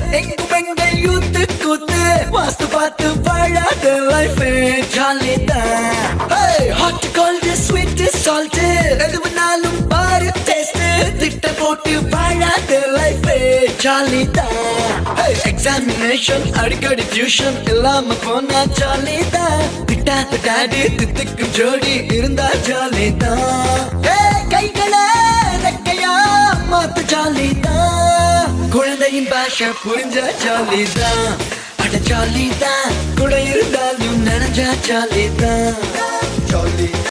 எங்கும் எங்கள் யூத்து கூத்து வாஸ்து பார்த்து வாழாத லைஃப் ஜாலி தான் ஹாட் கோல்டு ஸ்வீட் சால்ட் எது வேணாலும் பாரு டேஸ்ட் திட்ட போட்டு வாழாத லைஃப் ஜாலி தான் எக்ஸாமினேஷன் அடிக்கடி டியூஷன் இல்லாம போனா ஜாலி தான் திட்டாத டாடி தித்துக்கும் ஜோடி இருந்தா ஜாலி தான் கைகளை ரெக்கையா மாத்து ஜாலி தான் குழந்தையின் பாஷை புரிஞ்ச ஜாலி தான் அட ஜாலி தான் கூட இருந்தாலும் நினைஞ்சா ஜாலி தான் ஜாலி